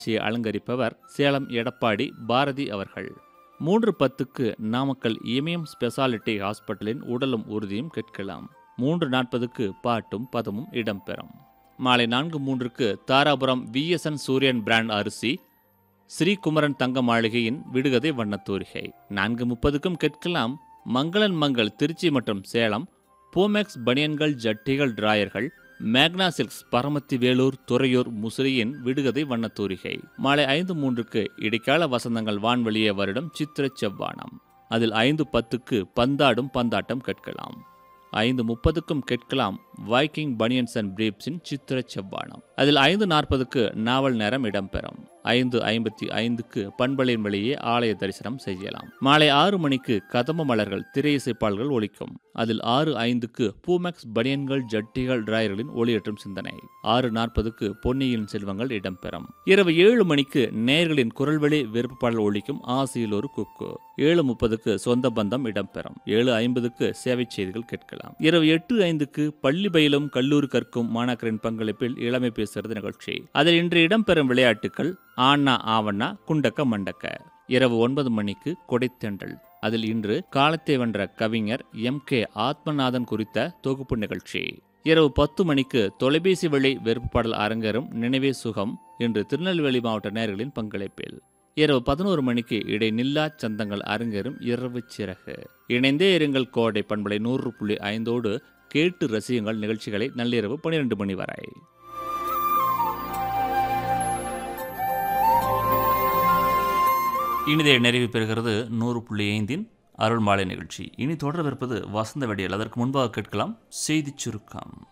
நிகழ்ச்சியை அலங்கரிப்பவர் சேலம் எடப்பாடி பாரதி அவர்கள் மூன்று பத்துக்கு நாமக்கல் இமயம் ஸ்பெஷாலிட்டி ஹாஸ்பிட்டலின் உடலும் உறுதியும் கேட்கலாம் மூன்று நாற்பதுக்கு பாட்டும் பதமும் இடம்பெறும் மாலை நான்கு மூன்றுக்கு தாராபுரம் விஎஸ்என் சூரியன் பிராண்ட் அரிசி ஸ்ரீகுமரன் தங்க மாளிகையின் விடுகதை வண்ணத்தூரிகை நான்கு முப்பதுக்கும் கேட்கலாம் மங்களன் மங்கள் திருச்சி மற்றும் சேலம் போமேக்ஸ் பனியன்கள் ஜட்டிகள் டிராயர்கள் மேக்னா சில்க்ஸ் பரமத்தி வேலூர் துறையூர் முசிறியின் விடுகதை வண்ணத்தூரிகை மாலை ஐந்து மூன்றுக்கு இடைக்கால வசந்தங்கள் வான்வெளியே வருடம் சித்திர செவ்வானம் அதில் ஐந்து பத்துக்கு பந்தாடும் பந்தாட்டம் கேட்கலாம் ஐந்து முப்பதுக்கும் கேட்கலாம் வைக்கிங் பனியன்ஸ் அண்ட் பிரீப்ஸின் சித்திர செவ்வானம் அதில் ஐந்து நாற்பதுக்கு நாவல் நேரம் இடம்பெறும் ஐந்து ஐம்பத்தி ஐந்துக்கு பண்பலின் வழியே ஆலய தரிசனம் செய்யலாம் மாலை ஆறு மணிக்கு கதம்ப மலர்கள் திரையிசைப்பாள்கள் ஒலிக்கும் அதில் ஆறு ஐந்துக்கு பூமெக்ஸ் பனியன்கள் ஜட்டிகள் டிராயர்களின் ஒளியேற்றும் சிந்தனை ஆறு நாற்பதுக்கு பொன்னியின் செல்வங்கள் இடம்பெறும் இரவு ஏழு மணிக்கு நேயர்களின் குரல்வெளி விருப்பப்பாடல் ஒலிக்கும் ஆசையில் ஒரு குக்கு ஏழு முப்பதுக்கு சொந்த பந்தம் இடம்பெறும் ஏழு ஐம்பதுக்கு சேவை செய்திகள் கேட்கலாம் இரவு எட்டு ஐந்துக்கு பள்ளி பயிலும் கல்லூரி கற்கும் மாணாக்கரின் பங்களிப்பில் இளமை பேசுறது நிகழ்ச்சி அதில் இன்று இடம்பெறும் விளையாட்டுகள் ஆண்ணா ஆவண்ணா குண்டக்க மண்டக்க இரவு ஒன்பது மணிக்கு கொடைத்தெண்டல் அதில் இன்று காலத்தை வென்ற கவிஞர் எம் கே ஆத்மநாதன் குறித்த தொகுப்பு நிகழ்ச்சி இரவு பத்து மணிக்கு தொலைபேசி வழி வெறுப்பாடல் அரங்கேறும் நினைவே சுகம் இன்று திருநெல்வேலி மாவட்ட நேயர்களின் பங்களிப்பில் இரவு பதினோரு மணிக்கு இடைநில்லா சந்தங்கள் அரங்கேறும் இரவு சிறகு இணைந்தே இருங்கள் கோடை பண்பலை நூறு புள்ளி ஐந்தோடு கேட்டு ரசியுங்கள் நிகழ்ச்சிகளை நள்ளிரவு பன்னிரண்டு மணி வரை இனிதே நிறைவு பெறுகிறது நூறு புள்ளி ஐந்தின் அருள் மாலை நிகழ்ச்சி இனி தொடரவிருப்பது வசந்த வெடியல் அதற்கு முன்பாக கேட்கலாம் செய்திச் சுருக்கம்